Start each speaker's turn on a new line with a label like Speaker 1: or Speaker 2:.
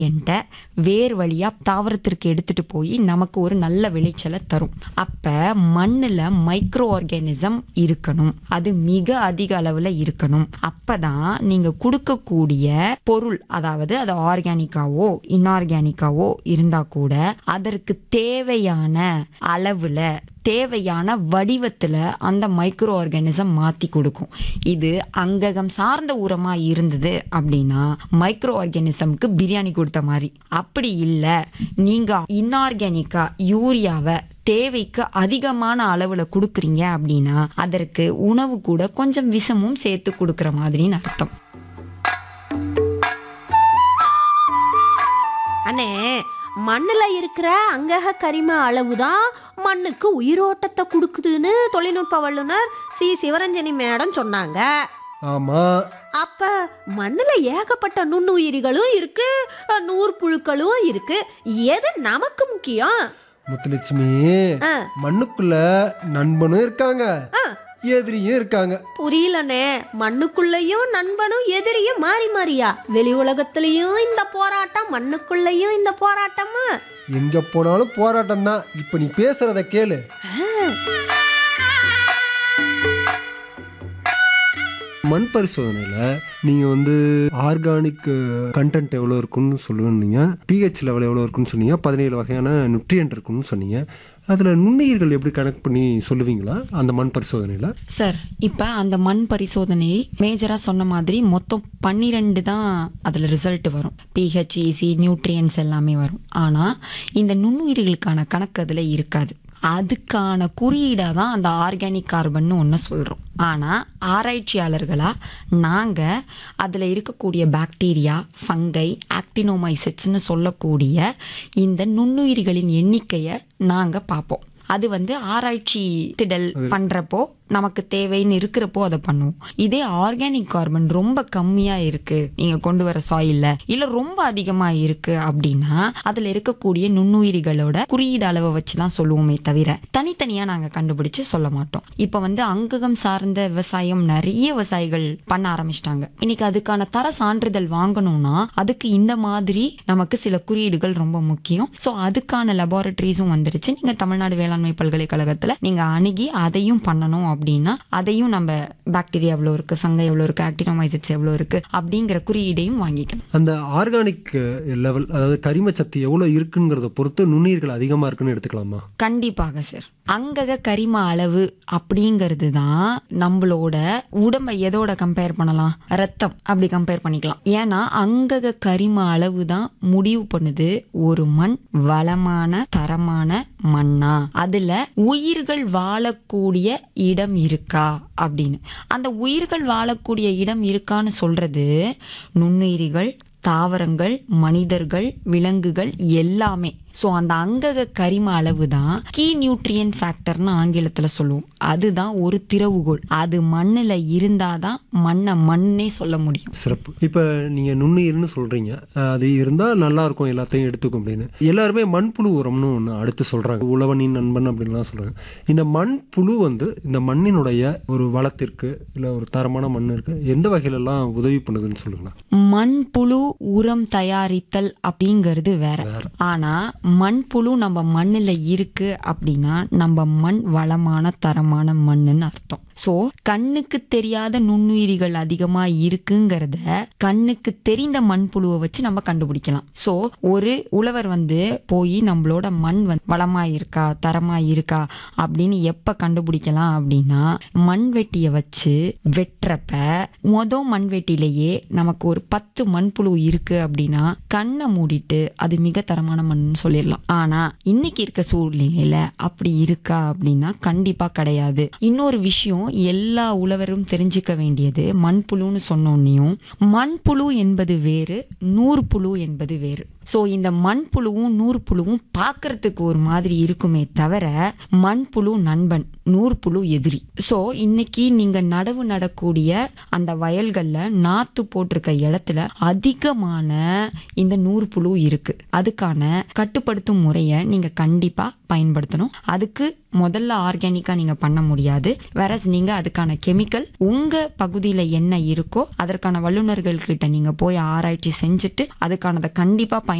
Speaker 1: என்கிட்ட வேர் வழியா தாவரத்திற்கு எடுத்துட்டு போய் நமக்கு ஒரு நல்ல விளைச்சலை தரும் அப்ப மண்ணுல மைக்ரோ ஆர்கானிசம் இருக்கணும் அது மிக அதிக அளவுல இருக்கணும் அப்பதான் நீங்க கொடுக்கக்கூடிய பொருள் அதாவது அது ஆர்கானிக்காவோ இன்ஆர்கானிக்காவோ இருந்தா கூட அதற்கு தேவையான அளவுல தேவையான வடிவத்துல அந்த மைக்ரோ ஆர்கானிசம் மாத்தி கொடுக்கும் இது அங்ககம் சார்ந்த உரமா இருந்தது அப்படின்னா மைக்ரோ ஆர்கானிசம்க்கு பிரியாணி கொடுத்த மாதிரி அப்படி இல்லை நீங்க இன்ஆர்கானிக்கா யூரியாவை தேவைக்கு அதிகமான அளவுல கொடுக்குறீங்க அப்படின்னா அதற்கு உணவு கூட கொஞ்சம் விஷமும் சேர்த்து கொடுக்குற மாதிரின்னு அர்த்தம்
Speaker 2: அண்ணே மண்ணுல இருக்கிற அங்கக கரிம அளவுதான் மண்ணுக்கு உயிரோட்டத்தை கொடுக்குதுன்னு தொழில்நுட்ப வல்லுனர் சி சிவரஞ்சனி மேடம் சொன்னாங்க
Speaker 3: ஆமா
Speaker 2: அப்ப மண்ணுல ஏகப்பட்ட நுண்ணுயிரிகளும் இருக்கு அஹ், நூற்புழுக்களும் இருக்கு எது நமக்கு முக்கியம்
Speaker 3: முத்துலட்சுமி
Speaker 2: ஆ.
Speaker 3: மண்ணுக்குள்ள நண்பனும் இருக்காங்க
Speaker 2: ஆ.
Speaker 3: எதிரியும் இருக்காங்க
Speaker 2: புரியலனே மண்ணுக்குள்ளேயும் நண்பனும் எதிரியும் மாறி மாறியா வெளி உலகத்திலயும் இந்த போராட்டம் மண்ணுக்குள்ளேயும் இந்த போராட்டமா
Speaker 3: எங்க போனாலும் போராட்டம் தான் இப்ப நீ பேசுறத கேளு மண் பரிசோதனையில் நீங்கள் வந்து ஆர்கானிக் கண்டென்ட் எவ்வளோ இருக்குன்னு சொல்லுவீங்க பிஹெச் லெவல் எவ்வளோ இருக்குன்னு சொன்னீங்க பதினேழு வகையான நியூட்ரியன்ட் இருக்குன்னு சொன்னீங்க அதில் நுண்ணுயிர்கள் எப்படி கனெக்ட் பண்ணி சொல்லுவீங்களா அந்த மண் பரிசோதனையில்
Speaker 1: சார் இப்போ அந்த மண் பரிசோதனை மேஜராக சொன்ன மாதிரி மொத்தம் பன்னிரெண்டு தான் அதில் ரிசல்ட் வரும் பிஹெச் இசி நியூட்ரியன்ஸ் எல்லாமே வரும் ஆனால் இந்த நுண்ணுயிர்களுக்கான கணக்கு அதில் இருக்காது அதுக்கான குறியீடாக தான் அந்த ஆர்கானிக் கார்பன்னு ஒன்று சொல்கிறோம் ஆனால் ஆராய்ச்சியாளர்களாக நாங்கள் அதில் இருக்கக்கூடிய பாக்டீரியா ஃபங்கை ஆக்டினோமைசிட்ஸ்னு சொல்லக்கூடிய இந்த நுண்ணுயிர்களின் எண்ணிக்கையை நாங்கள் பார்ப்போம் அது வந்து ஆராய்ச்சி திடல் பண்றப்போ நமக்கு தேவைன்னு இருக்கிறப்போ அதை பண்ணுவோம் இதே ஆர்கானிக் கார்பன் ரொம்ப கம்மியா இருக்கு நீங்க கொண்டு வர சாயில்ல இல்ல ரொம்ப அதிகமா இருக்கு அப்படின்னா அதுல இருக்கக்கூடிய நுண்ணுயிரிகளோட குறியீடு அளவை வச்சு தான் சொல்லுவோமே தவிர தனித்தனியா நாங்க கண்டுபிடிச்சு சொல்ல மாட்டோம் இப்ப வந்து அங்ககம் சார்ந்த விவசாயம் நிறைய விவசாயிகள் பண்ண ஆரம்பிச்சிட்டாங்க இன்னைக்கு அதுக்கான தர சான்றிதழ் வாங்கணும்னா அதுக்கு இந்த மாதிரி நமக்கு சில குறியீடுகள் ரொம்ப முக்கியம் ஸோ அதுக்கான லெபார்டரிஸும் வந்துருச்சு நீங்க தமிழ்நாடு வேளாண்மை பல்கலைக்கழகத்துல நீங்க அணுகி அதையும் பண்ணணும் அப்படின்னா அதையும் நம்ம பாக்டீரியா எவ்வளோ இருக்கு ஃபங்கை எவ்வளோ இருக்கு ஆக்டினோமைசிட்ஸ் எவ்வளோ இருக்கு அப்படிங்கிற குறியீடையும் வாங்கிக்கணும்
Speaker 3: அந்த ஆர்கானிக் லெவல் அதாவது கரிமச்சத்து எவ்வளோ இருக்குங்கிறத பொறுத்து நுண்ணுயிர்கள் அதிகமாக இருக்குன்னு எடுத்துக்கலாமா
Speaker 1: கண்டிப்பாக சார் அங்கக கரிம அளவு அப்படிங்கிறது தான் நம்மளோட உடம்பை எதோட கம்பேர் பண்ணலாம் ரத்தம் அப்படி கம்பேர் பண்ணிக்கலாம் ஏன்னா அங்கக கரிம அளவு தான் முடிவு பண்ணுது ஒரு மண் வளமான தரமான மண்ணா அதுல உயிர்கள் வாழக்கூடிய இடம் இருக்கா அப்படின்னு அந்த உயிர்கள் வாழக்கூடிய இடம் இருக்கான்னு சொல்றது நுண்ணுயிரிகள் தாவரங்கள் மனிதர்கள் விலங்குகள் எல்லாமே ஸோ அந்த அங்கக கரிம அளவு தான் கீ நியூட்ரியன் ஃபேக்டர்னு ஆங்கிலத்தில் சொல்லுவோம் அதுதான் ஒரு திறவுகோல் அது மண்ணில் இருந்தால் தான் மண்ணை மண்ணே சொல்ல முடியும்
Speaker 3: சிறப்பு இப்போ நீங்கள் நுண்ணுயிர்னு சொல்கிறீங்க அது இருந்தால் நல்லா இருக்கும் எல்லாத்தையும் எடுத்துக்கும் அப்படின்னு எல்லாருமே மண்புழு உரம்னு ஒன்று அடுத்து சொல்கிறாங்க உழவனின் நண்பன் அப்படின்லாம் சொல்கிறாங்க இந்த மண்புழு வந்து இந்த மண்ணினுடைய ஒரு வளத்திற்கு இல்லை ஒரு தரமான மண்ணிற்கு எந்த வகையிலலாம் உதவி பண்ணுதுன்னு சொல்லுங்களேன்
Speaker 1: மண்புழு உரம் தயாரித்தல் அப்படிங்கிறது வேற ஆனா மண்புழு நம்ம மண்ணுல இருக்கு அப்படின்னா நம்ம மண் வளமான தரமான மண்ணுன்னு அர்த்தம் ஸோ கண்ணுக்கு தெரியாத நுண்ணுயிரிகள் அதிகமா இருக்குங்கிறத கண்ணுக்கு தெரிந்த மண்புழுவை வச்சு நம்ம கண்டுபிடிக்கலாம் ஸோ ஒரு உழவர் வந்து போய் நம்மளோட மண் வந்து வளமா இருக்கா தரமா இருக்கா அப்படின்னு எப்ப கண்டுபிடிக்கலாம் அப்படின்னா மண்வெட்டியை வச்சு வெட்டுறப்ப மொத மண்வெட்டிலேயே நமக்கு ஒரு பத்து மண்புழு இருக்கு அப்படின்னா கண்ணை மூடிட்டு அது மிக தரமான மண்ணுன்னு சொல்லிடலாம் ஆனா இன்னைக்கு இருக்க சூழ்நிலையில அப்படி இருக்கா அப்படின்னா கண்டிப்பா கிடையாது இன்னொரு விஷயம் எல்லா உழவரும் தெரிஞ்சுக்க வேண்டியது மண்புழுன்னு சொன்னோன்னையும் மண்புழு என்பது வேறு நூற்புழு என்பது வேறு ஸோ இந்த மண்புழுவும் நூற்புழுவும் பார்க்கறதுக்கு ஒரு மாதிரி இருக்குமே தவிர மண்புழு நண்பன் நூற்புழு எதிரி ஸோ இன்னைக்கு நீங்க நடவு நடக்கூடிய அந்த வயல்கள்ல நாத்து போட்டிருக்க இடத்துல அதிகமான இந்த நூற்புழு இருக்கு அதுக்கான கட்டுப்படுத்தும் முறையை நீங்க கண்டிப்பா பயன்படுத்தணும் அதுக்கு முதல்ல ஆர்கானிக்காக நீங்கள் பண்ண முடியாது வேறஸ் நீங்கள் அதுக்கான கெமிக்கல் உங்கள் பகுதியில் என்ன இருக்கோ அதற்கான வல்லுநர்கள் கிட்ட நீங்கள் போய் ஆராய்ச்சி செஞ்சுட்டு அதுக்கானதை கண்டிப்பாக பயன்